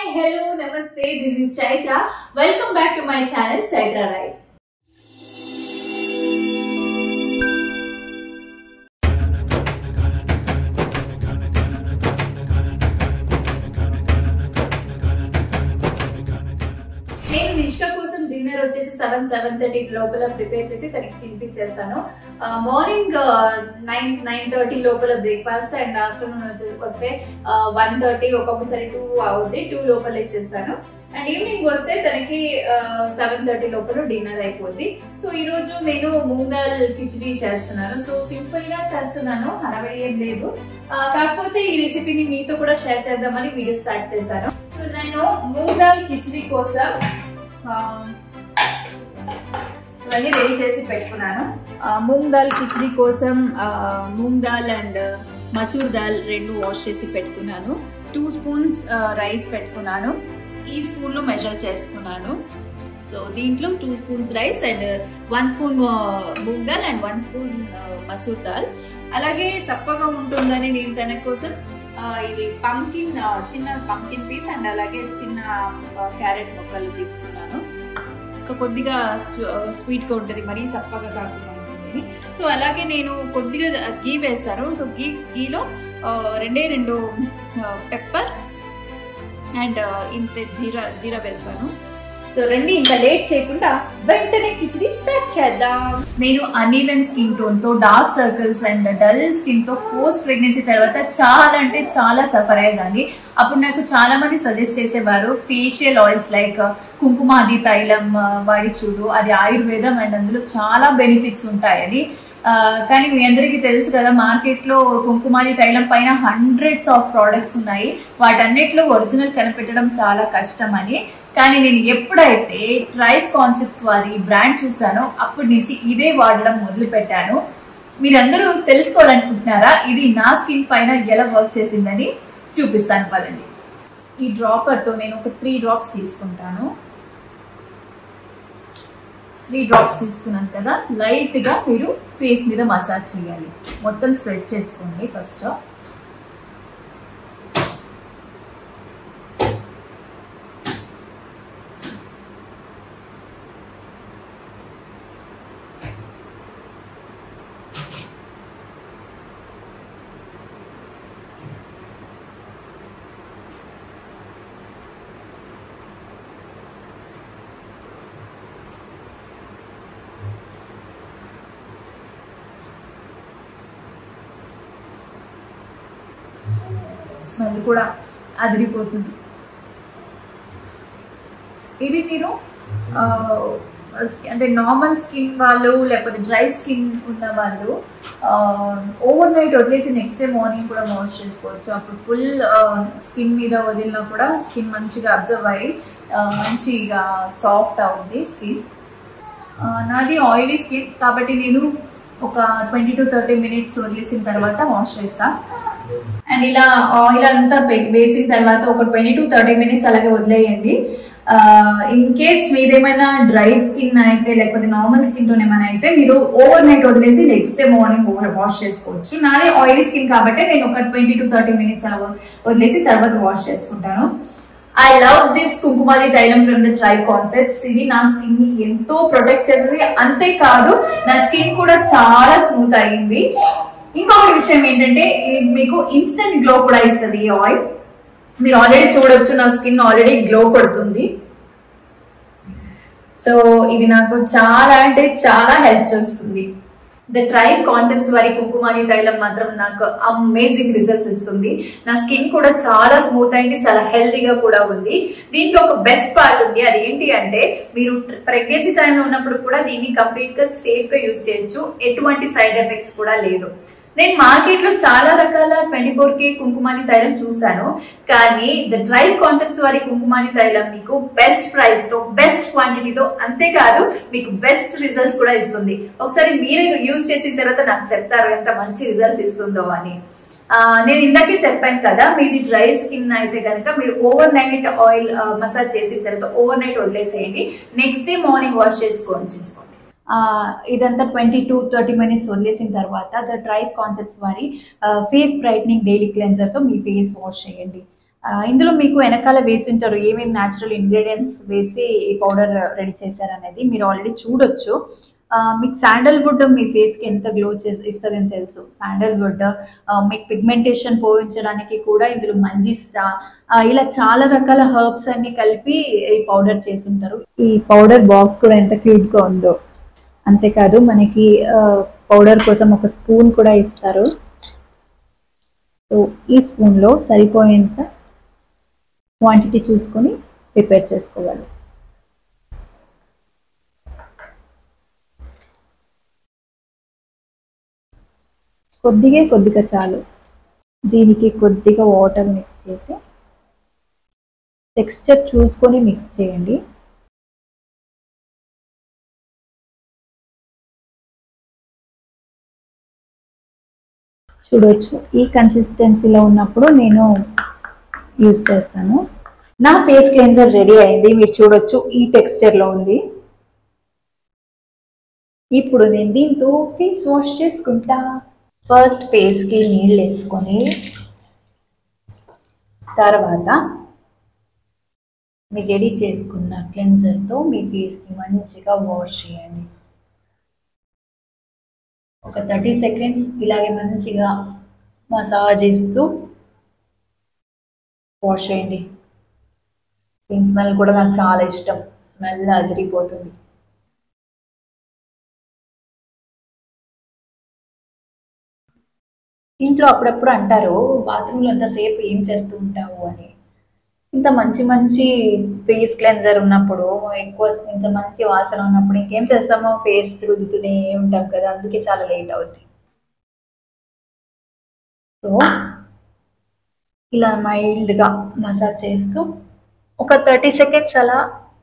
hello, namaste. This is Chaitra. Welcome back to my channel, Chaitra Rai. నేను నిష్క కోసం dinner వచ్చేసి seven seven thirty లోపల prepare చేసి తనకి తినిపించేస్తాను మార్నింగ్ నైన్ నైన్ థర్టీ లోపల బ్రేక్ఫాస్ట్ అండ్ ఆఫ్టర్నూన్ వచ్చేసి వస్తే వన్ థర్టీ ఒక్కొక్కసారి టూ అవుద్ది టూ లోపల ఇచ్చేస్తాను అండ్ ఈవినింగ్ వస్తే తనకి సెవెన్ థర్టీ లోపల డిన్నర్ అయిపోద్ది సో ఈ రోజు నేను మూంగ్ దాల్ కిచడీ చేస్తున్నాను సో సింపుల్ గా చేస్తున్నాను హడావిడి ఏం లేదు ఆ, కాకపోతే ఈ రెసిపీని మీతో కూడా షేర్ చేద్దామని వీడియో స్టార్ట్ చేశాను సో నేను మూంగ్ దాల్ కిచడీ కోసం ఆ, ఇవన్నీ రెడీ చేసి పెట్టుకున్నాను ఆ, మూంగ్ దాల్ కిచడీ కోసం ఆ, మూంగ్ దాల్ అండ్ మసూర్ దాల్ రెండు వాష్ చేసి పెట్టుకున్నాను టూ స్పూన్స్ రైస్ పెట్టుకున్నాను ఈ స్పూన్లో మెజర్ చేసుకున్నాను సో దీంట్లో two spoons rice and one spoon మూంగ్ దాల్ అండ్ వన్ స్పూన్ మసూర్ దాల్ అలాగే సప్పగా ఉంటుందని నేను తన కోసం ఆ, ఇది పంకిన్ చిన్న పంకిన్ పీస్ అండ్ అలాగే చిన్న క్యారెట్ ముక్కలు తీసుకున్నాను సో కొద్దిగా స్వీట్గా ఉంటుంది మరీ సప్పగా కాకుండా ఉంటుంది సో అలాగే నేను కొద్దిగా గీ వేస్తాను సో గీ గీలో ఆ, రెండే రెండు పెప్పర్ అండ్ ఇంత జీరా జీరా వేస్తాను సో రండి ఇంకా లేట్ చేయకుండా వెంటనే కిచడీ స్టార్ట్ చేద్దాం నేను అన్ఈవెన్ స్కిన్ టోన్ తో dark circles and dull skin తో పోస్ట్ ప్రెగ్నెన్సీ తర్వాత చాలా అంటే చాలా సఫర్ అయ్యేదాన్ని అప్పుడు నాకు చాలా మంది సజెస్ట్ చేసేవారు ఫేషియల్ ఆయిల్స్ లైక్ కుంకుమాది తైలం ఆ, వాడి చూడు అది ఆయుర్వేదం అండ్ అందులో చాలా బెనిఫిట్స్ ఉంటాయని ఆ, కానీ మీ అందరికీ తెలుసు కదా మార్కెట్ లో కుంకుమాది తైలం పైన హండ్రెడ్స్ ఆఫ్ ప్రోడక్ట్స్ ఉన్నాయి వాటన్నిటిలో ఒరిజినల్ కనిపెట్టడం చాలా కష్టం అని కానీ నేను ఎప్పుడైతే ట్రైట్ కాన్సెప్ట్స్ వారి బ్రాండ్ చూసానో అప్పటి నుంచి ఇదే వాడడం మొదలు పెట్టాను మీరందరూ తెలుసుకోవాలనుకుంటున్నారా ఇది నా స్కిన్ పైన ఎలా వర్క్ చేసిందని చూపిస్తాను పదండి ఈ డ్రాపర్తో నేను ఒక త్రీ డ్రాప్స్ తీసుకుంటాను త్రీ డ్రాప్స్ తీసుకున్నాను కదా లైట్గా మీరు ఫేస్ మీద మసాజ్ చేయాలి మొత్తం స్ప్రెడ్ చేసుకోండి ఫస్ట్ స్మెల్ కూడా అదిరిపోతుంది ఇది మీరు ఆ, అంటే నార్మల్ స్కిన్ వాళ్ళు లేకపోతే డ్రై స్కిన్ ఉన్న వాళ్ళు ఓవర్ నైట్ వదిలేసి నెక్స్ట్ డే మార్నింగ్ కూడా వాష్ చేసుకోవచ్చు అప్పుడు ఫుల్ స్కిన్ మీద వదిలినా కూడా స్కిన్ మంచిగా అబ్జర్వ్ అయ్యి ఆ, మంచిగా సాఫ్ట్ అవుతుంది స్కిన్ నాది ఆయిలీ స్కిన్ కాబట్టి నేను ఒక ట్వంటీ టు థర్టీ మినిట్స్ వదిలేసిన తర్వాత వాష్ చేస్తాను అండ్ ఇలా ఆయిల్ అంతా పె- వేసిన తర్వాత ఒక ట్వంటీ టు థర్టీ మినిట్స్ అలాగే వదిలేయండి ఇన్ కేస్ మీదేమైనా డ్రై స్కిన్ అయితే లేకపోతే నార్మల్ స్కిన్ తోనే ఏమైనా అయితే మీరు ఓవర్ నైట్ వదిలేసి next day morning over wash చేసుకోవచ్చు నాది ఆయిలీ స్కిన్ కాబట్టి నేను ఒక ట్వంటీ టు థర్టీ మినిట్స్ అలా వదిలేసి తర్వాత వాష్ చేసుకుంటాను ఐ లవ్ దిస్ కుంకుమాది తైలం ఫ్రమ్ ద ట్రై కాన్సెప్ట్స్ ఇది నా స్కిన్ ని ఎంతో ప్రొటెక్ట్ చేస్తుంది అంతేకాదు నా స్కిన్ కూడా చాలా స్మూత్ అయింది ఇంకొకటి విషయం ఏంటంటే ఇది మీకు ఇన్స్టెంట్ గ్లో కూడా ఇస్తుంది ఈ ఆయిల్ మీరు ఆల్రెడీ చూడొచ్చు నా స్కిన్ ఆల్రెడీ గ్లో కొడుతుంది సో ఇది నాకు చాలా అంటే చాలా హెల్ప్ చేస్తుంది ద ట్రైబ్ కాన్సెప్ట్స్ వారి కుంకుమాని తైలం మాత్రం నాకు అమేజింగ్ రిజల్ట్స్ ఇస్తుంది నా స్కిన్ కూడా చాలా స్మూత్ అయింది చాలా హెల్తీగా కూడా ఉంది దీంట్లో ఒక బెస్ట్ పార్ట్ ఉంది అది ఏంటి అంటే మీరు ప్రెగ్నెన్సీ టైంలో ఉన్నప్పుడు కూడా దీన్ని కంప్లీట్ గా సేఫ్ గా యూజ్ చేయొచ్చు ఎటువంటి సైడ్ ఎఫెక్ట్స్ కూడా లేదు నేను మార్కెట్ లో చాలా రకాల ట్వంటీ ఫోర్ కే కుంకుమాని తైలం చూశాను కానీ ద డ్రై కాన్సెప్ట్స్ వారి కుంకుమాని తైలం మీకు బెస్ట్ ప్రైస్ తో బెస్ట్ క్వాంటిటీతో అంతేకాదు మీకు బెస్ట్ రిజల్ట్స్ కూడా ఇస్తుంది ఒకసారి మీరు యూజ్ చేసిన తర్వాత నాకు చెప్తారు ఎంత మంచి రిజల్ట్స్ ఇస్తుందో అని ఆ, నేను ఇందాకే చెప్పాను కదా మీది డ్రై స్కిన్ అయితే కనుక మీరు ఓవర్ నైట్ ఆయిల్ మసాజ్ చేసిన తర్వాత ఓవర్ నైట్ వదిలేసేయండి నెక్స్ట్ డే మార్నింగ్ వాష్ చేసుకోండి చేసుకోండి ఇదంతా ట్వంటీ టు థర్టీ మినిట్స్ వదిలేసిన తర్వాత ద డ్రై కాన్సెప్ట్స్ వారి ఫేస్ బ్రైట్నింగ్ డైలీ క్లెన్జర్తో మీ ఫేస్ వాష్ చేయండి ఆ, ఇందులో మీకు వెనకాల వేసి ఉంటారు ఏమేమి న్యాచురల్ ఇంగ్రీడియంట్స్ వేసి ఈ పౌడర్ రెడీ చేశారనేది మీరు ఆల్రెడీ చూడొచ్చు ఆ, మీకు శాండల్వుడ్ మీ ఫేస్కి ఎంత గ్లో చేసి ఇస్తుందని తెలుసు శాండల్వుడ్ మీకు పిగ్మెంటేషన్ పోయించడానికి కూడా ఇందులో మంజిస్టా ఆ, ఇలా చాలా రకాల హర్బ్స్ అన్ని కలిపి ఈ పౌడర్ చేసి ఉంటారు ఈ పౌడర్ బాక్స్ కూడా ఎంత క్యూట్గా ఉందో అంతేకాదు మనకి పౌడర్ కోసం ఒక స్పూన్ కూడా ఇస్తారు సో ఈ స్పూన్లో సరిపోయేంత క్వాంటిటీ చూసుకొని ప్రిపేర్ చేసుకోవాలి కొద్దిగా కొద్దిగా చాలు దీనికి కొద్దిగా వాటర్ మిక్స్ చేసి టెక్స్చర్ చూసుకొని మిక్స్ చేయండి చూడొచ్చు ఈ కన్సిస్టెన్సీలో ఉన్నప్పుడు నేను యూజ్ చేస్తాను నా ఫేస్ క్లెన్జర్ రెడీ అయింది మీరు చూడొచ్చు ఈ టెక్స్చర్లో ఉంది ఇప్పుడు నేను దీంతో ఫేస్ వాష్ చేసుకుంటా ఫస్ట్ ఫేస్కి నీళ్ళు వేసుకొని తర్వాత మీరు రెడీ చేసుకున్న క్లెన్జర్తో మీ ఫేస్ని మంచిగా వాష్ చేయండి ఒక థర్టీ సెకండ్స్ ఇలాగే మంచిగా మసాజ్ చేస్తూ వాష్ చేయండి దీని స్మెల్ కూడా నాకు చాలా ఇష్టం స్మెల్ అదిరిపోతుంది ఇంట్లో అప్పుడప్పుడు అంటారు బాత్రూంలో అంతసేపు ఏం చేస్తూ ఉంటావు అని ఇంత మంచి మంచి ఫేస్ క్లెన్జర్ ఉన్నప్పుడు ఎక్కువ ఇంత మంచి వాసన ఉన్నప్పుడు ఇంకేం చేస్తామో ఫేస్ రుద్దుతూనే ఉంటాం కదా అందుకే చాలా లేట్ అవుద్ది సో ఇలా మైల్డ్గా మసాజ్ చేస్తూ ఒక థర్టీ సెకండ్స్ అలా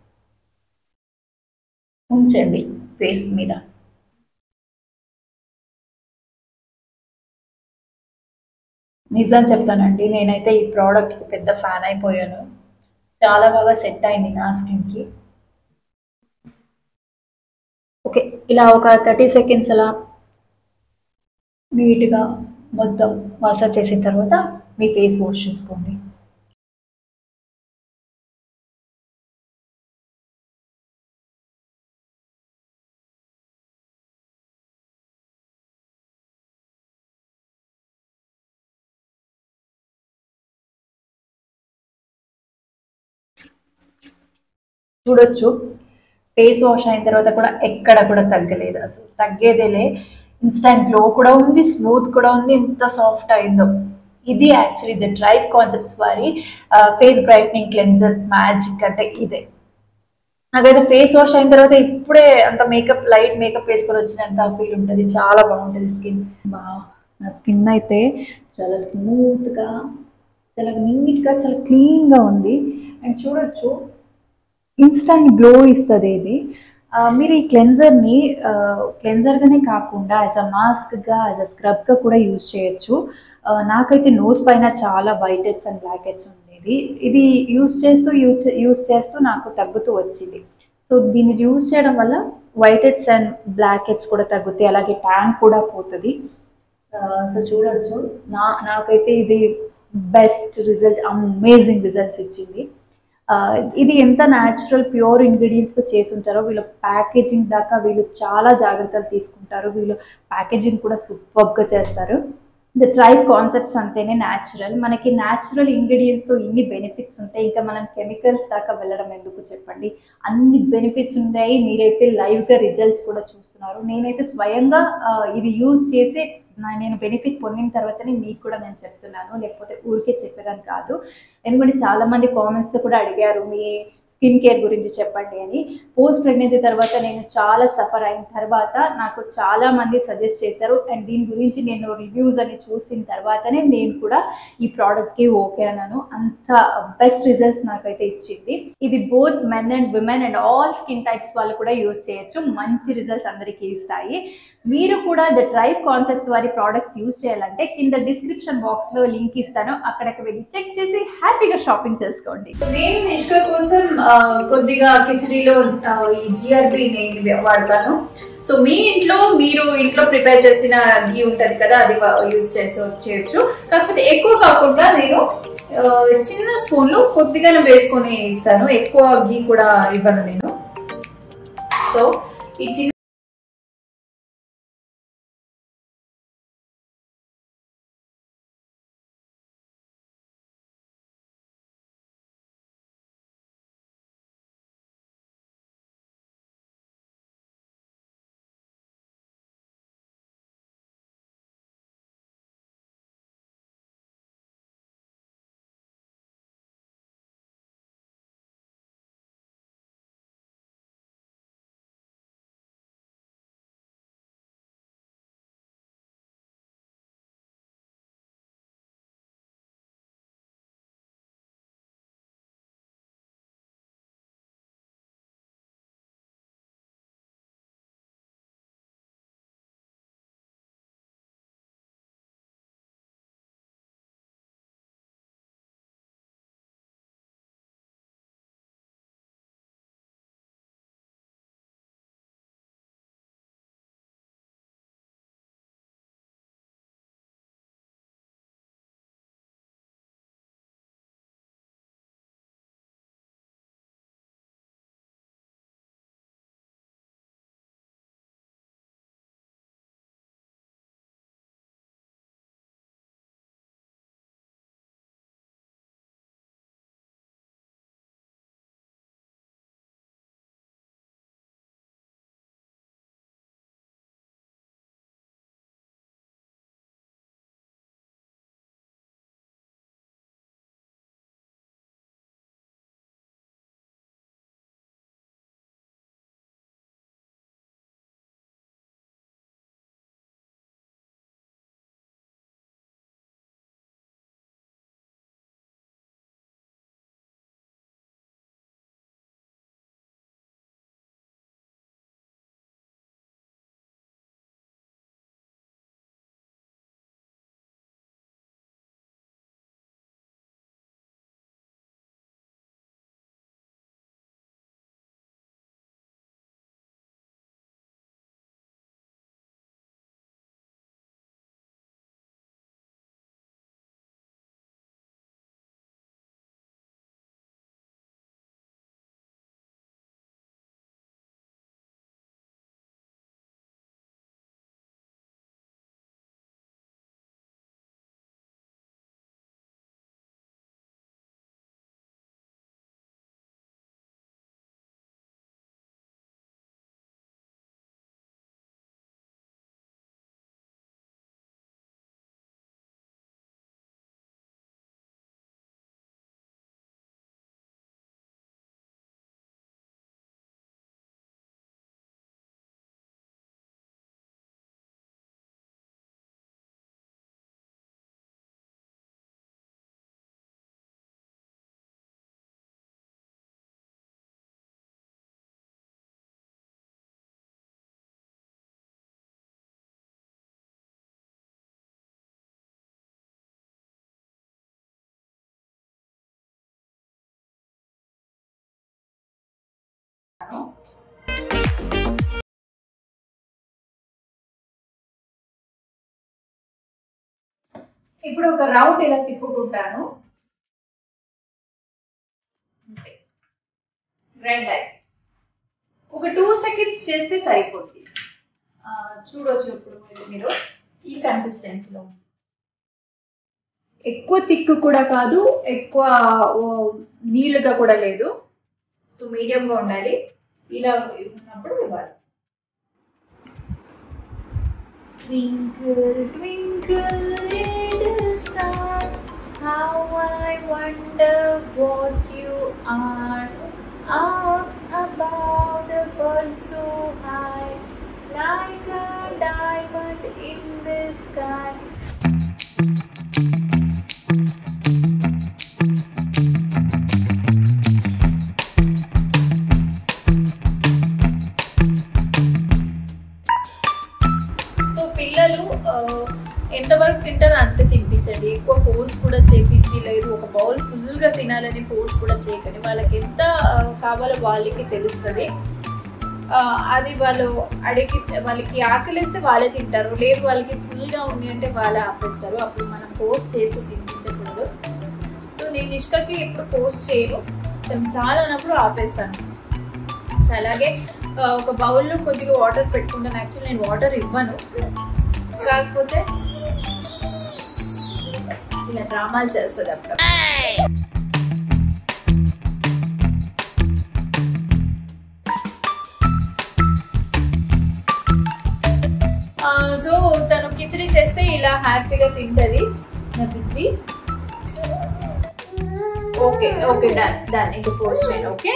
ఉంచండి ఫేస్ మీద నిజం చెప్తానండి నేనైతే ఈ ప్రోడక్ట్కి పెద్ద ఫ్యాన్ అయిపోయాను చాలా బాగా సెట్ అయింది నా స్కిన్కి ఓకే ఇలా ఒక థర్టీ సెకండ్స్ అలా నీట్గా మొత్తం మసాజ్ చేసిన తర్వాత మీ ఫేస్ వాష్ చేసుకోండి చూడొచ్చు ఫేస్ వాష్ అయిన తర్వాత కూడా ఎక్కడ కూడా తగ్గలేదు అసలు తగ్గేదేలే ఇన్స్టంట్ గ్లో కూడా ఉంది స్మూత్ కూడా ఉంది ఎంత సాఫ్ట్ అయిందో ఇది యాక్చువల్లీ ద డ్రైవ్ కాన్సెప్ట్స్ వారి ఫేస్ బ్రైట్నింగ్ క్లెన్జర్ మ్యాజిక్ అంటే ఇదే నాకైతే ఫేస్ వాష్ అయిన తర్వాత ఇప్పుడే అంత మేకప్ లైట్ మేకప్ వేసుకొని వచ్చినంత ఫీల్ ఉంటుంది చాలా బాగుంటుంది స్కిన్ బా నా స్కిన్ అయితే చాలా స్మూత్గా చాలా నీట్గా చాలా క్లీన్గా ఉంది అండ్ చూడొచ్చు ఇన్స్టంట్ గ్లో ఇస్తుంది ఇది ఆ, మీరు ఈ క్లెన్జర్ని క్లెన్జర్గానే కాకుండా యాజ్ అ మాస్క్గా యాజ్ అ స్క్రబ్గా కూడా యూజ్ చేయొచ్చు ఆ, నాకైతే నోస్ పైన చాలా white heads and black heads ఉండేది ఇది యూజ్ చేస్తూ యూజ్ యూజ్ చేస్తూ నాకు తగ్గుతూ వచ్చింది సో దీన్ని యూజ్ చేయడం వల్ల white heads and black heads కూడా తగ్గుతాయి అలాగే ట్యాన్ కూడా పోతుంది సో చూడొచ్చు నా నాకైతే ఇది బెస్ట్ రిజల్ట్ అమేజింగ్ రిజల్ట్స్ ఇచ్చింది ఆ, ఇది ఎంత న్యాచురల్ ప్యూర్ ఇంగ్రీడియంట్స్తో చేసి ఉంటారో వీళ్ళ ప్యాకేజింగ్ దాకా వీళ్ళు చాలా జాగ్రత్తలు తీసుకుంటారు వీళ్ళు ప్యాకేజింగ్ కూడా సూపర్గా చేస్తారు ద ట్రైబ్ కాన్సెప్ట్స్ అంటేనే న్యాచురల్ మనకి న్యాచురల్ ఇంగ్రీడియంట్స్తో ఇన్ని బెనిఫిట్స్ ఉంటాయి ఇంకా మనం కెమికల్స్ దాకా వెళ్ళడం ఎందుకు చెప్పండి అన్ని బెనిఫిట్స్ ఉంటాయి మీరైతే లైవ్గా రిజల్ట్స్ కూడా చూస్తున్నారు నేనైతే స్వయంగా ఆ, ఇది యూజ్ చేసి నా- నేను బెనిఫిట్ పొందిన తర్వాతనే మీకు కూడా నేను చెప్తున్నాను లేకపోతే ఊరికే చెప్పేదాన్ని కాదు ఎందుకంటే చాలా మంది కామెంట్స్ కూడా అడిగారు మీ స్కిన్ కేర్ గురించి చెప్పండి అని పోస్ట్ ప్రెగ్నెన్సీ తర్వాత నేను చాలా సఫర్ అయిన తర్వాత నాకు చాలా మంది సజెస్ట్ చేశారు అండ్ దీని గురించి నేను రివ్యూస్ అని చూసిన తర్వాతనే నేను కూడా ఈ ప్రోడక్ట్కి ఓకే అన్నాను అంత బెస్ట్ రిజల్ట్స్ నాకైతే ఇచ్చింది ఇది both men and women and all skin types వాళ్ళు కూడా యూస్ చేయొచ్చు మంచి రిజల్ట్స్ అందరికీ ఇస్తాయి మీరు కూడా ద ట్రైబ్ కాన్సెప్ట్స్ వారి ప్రోడక్ట్స్ యూజ్ చేయాలంటే కింద డిస్క్రిప్షన్ బాక్స్ లో లింక్ ఇస్తాను అక్కడికి వెళ్ళి చెక్ చేసి హ్యాపీగా షాపింగ్ చేసుకోండి నేను నిష్క కోసం ఆ, కొద్దిగా కిచడీలో ఆ, ఈ జిఆర్బి నేను వాడతాను సో మీ ఇంట్లో మీరు ఇంట్లో ప్రిపేర్ చేసిన గీ ఉంటది కదా అది యూజ్ చేసి చేయొచ్చు కాకపోతే ఎక్కువ కాకుండా నేను ఆ, చిన్న స్పూన్లు కొద్దిగానే వేసుకొని ఇస్తాను ఎక్కువ గీ కూడా ఇవ్వను నేను సో ఈ చిన్న ఇప్పుడు ఒక రౌండ్ ఇలా తిప్పుకుంటాను రెడ్ ఐ ఒక టూ సెకండ్స్ చేస్తే సరిపోతుంది ఆ, చూడొచ్చు ఇప్పుడు మీరు- మీరు ఈ కన్సిస్టెన్సీలో ఎక్కువ తిక్కు కూడా కాదు ఎక్కువ ఓ, నీళ్ళుగా కూడా లేదు సో మీడియంగా ఉండాలి ఇలా ఉన్నప్పుడు ఇవ్వాలి Twinkle, twinkle, little star, how I wonder what you are. Up above the world so high, like a diamond in the sky. So పిల్లలు ఆ, ఎంతవరకు తింటారో అంతే తినిపించండి ఎక్కువ ఫోర్స్ కూడా చేపించి లేదు ఒక బౌల్ ఫుల్గా తినాలని ఫోర్స్ కూడా చేయకండి వాళ్ళకి ఎంత ఆ, కావాలో వాళ్ళకి తెలుస్తుంది ఆ, అది వాళ్ళు అడిగి వాళ్ళకి ఆకలిస్తే వాళ్ళే తింటారు లేదు వాళ్ళకి ఫుల్గా ఉంది అంటే వాళ్ళే ఆపేస్తారు అప్పుడు మనం ఫోర్స్ చేసి తినిపించకూడదు సో నేను నిష్కకి ఎప్పుడు ఫోర్స్ చేయను తను చాలా అన్నప్పుడు ఆపేస్తాను సో అలాగే ఆ, ఒక బౌల్లో కొద్దిగా వాటర్ పెట్టుకుంటాను యాక్చువల్లీ నేను వాటర్ ఇవ్వను కాకపోతే ఇలా డ్రామాలు చేస్తుంది అప్పుడు సో తను కిచడీ చేస్తే ఇలా హ్యాపీగా తింటది నా పిచ్చి ఓకే ఓకే డన్ డన్ ఇంకా ఫోర్స్ చేయను ఓకే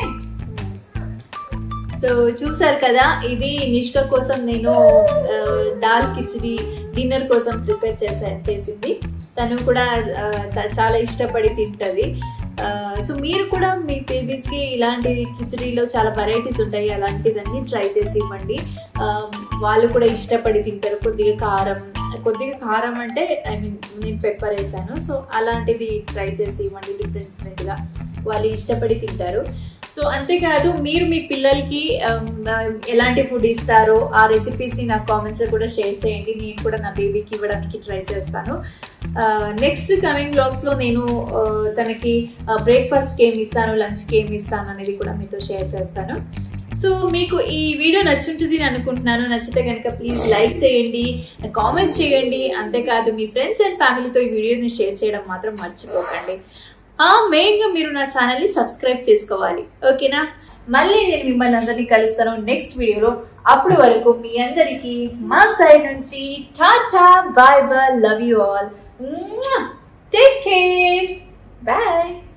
సో చూసారు కదా ఇది నిష్క కోసం నేను ఆ, దాల్ కిచిడి డిన్నర్ కోసం ప్రిపేర్ చేసా చేసింది తను కూడా ఆ, త- చాలా ఇష్టపడి తింటది ఆ, సో మీరు కూడా మీ బేబీస్కి ఇలాంటి కిచడీలో చాలా వెరైటీస్ ఉంటాయి అలాంటిదన్నీ ట్రై చేసి ఇవ్వండి ఆ, వాళ్ళు కూడా ఇష్టపడి తింటారు కొద్దిగా కారం కొద్దిగా కారం అంటే ఐ మీన్ నేను పెప్పర్ వేసాను సో అలాంటిది ట్రై చేసి ఇవ్వండి డిఫరెంట్ డిఫరెంట్గా వాళ్ళు ఇష్టపడి తింటారు సో అంతేకాదు మీరు మీ పిల్లలకి um, ఎలాంటి ఫుడ్ ఇస్తారో ఆ రెసిపీస్ని నా కామెంట్స్ కూడా షేర్ చేయండి నేను కూడా నా బేబీకి ఇవ్వడానికి ట్రై చేస్తాను నెక్స్ట్ కమింగ్ బ్లాగ్స్లో నేను uh, తనకి బ్రేక్ఫాస్ట్కి ఏమి ఇస్తాను లంచ్కి ఏమి ఇస్తాను అనేది కూడా మీతో షేర్ చేస్తాను సో మీకు ఈ వీడియో నచ్చుంటుంది అని అనుకుంటున్నాను నచ్చితే కనుక ప్లీజ్ లైక్ చేయండి కామెంట్స్ చేయండి అంతేకాదు మీ ఫ్రెండ్స్ అండ్ ఫ్యామిలీతో ఈ వీడియోని షేర్ చేయడం మాత్రం మర్చిపోకండి ఆ మెయిన్గా మీరు నా ఛానల్ని సబ్స్క్రైబ్ చేసుకోవాలి ఓకేనా మళ్ళీ నేను మిమ్మల్ని అందరినీ కలుస్తాను నెక్స్ట్ వీడియోలో అప్పటి వరకు మీ అందరికీ మా సైడ్ నుంచి టాటా bye bye love you all take care bye